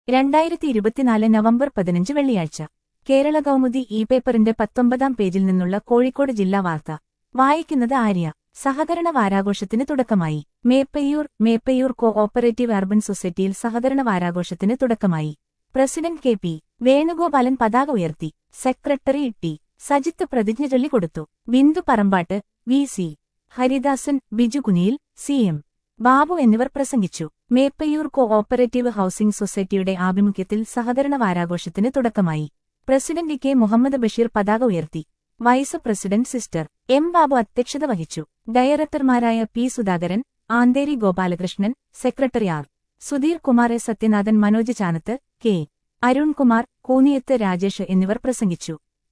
രണ്ടായിരത്തി ഇരുപത്തിനാല് നവംബർ പതിനഞ്ച് വെള്ളിയാഴ്ച കേരള കൗമുദി ഇ പേപ്പറിന്റെ പത്തൊമ്പതാം പേജിൽ നിന്നുള്ള കോഴിക്കോട് ജില്ലാ വാർത്ത വായിക്കുന്നത് ആര്യ സഹകരണ വാരാഘോഷത്തിന് തുടക്കമായി Meppayur Meppayur cooperative urban സൊസൈറ്റിയിൽ സഹകരണ വാരാഘോഷത്തിന് തുടക്കമായി പ്രസിഡന്റ് കെ പി വേണുഗോപാലൻ പതാക ഉയർത്തി സെക്രട്ടറി ടി സജിത്ത് പ്രതിജ്ഞ ചൊല്ലിക്കൊടുത്തു Bindu Parambatt V C Haridasan Biju Kuniyil C M Babu എന്നിവർ പ്രസംഗിച്ചു മേപ്പയ്യൂർ കോ ഓപ്പറേറ്റീവ് ഹൌസിംഗ് സൊസൈറ്റിയുടെ ആഭിമുഖ്യത്തിൽ സഹകരണ വാരാഘോഷത്തിന് തുടക്കമായി പ്രസിഡന്റ് കെ മുഹമ്മദ് ബഷീർ പതാക ഉയർത്തി vice president sister M Babu അധ്യക്ഷത വഹിച്ചു ഡയറക്ടർമാരായ P Sudhakaran Antheri Gopalakrishnan secretary R Sudheer Kumar S Sathyanathan Manoj Chanath K Arunkumar Kooniyath Rajesh എന്നിവർ പ്രസംഗിച്ചു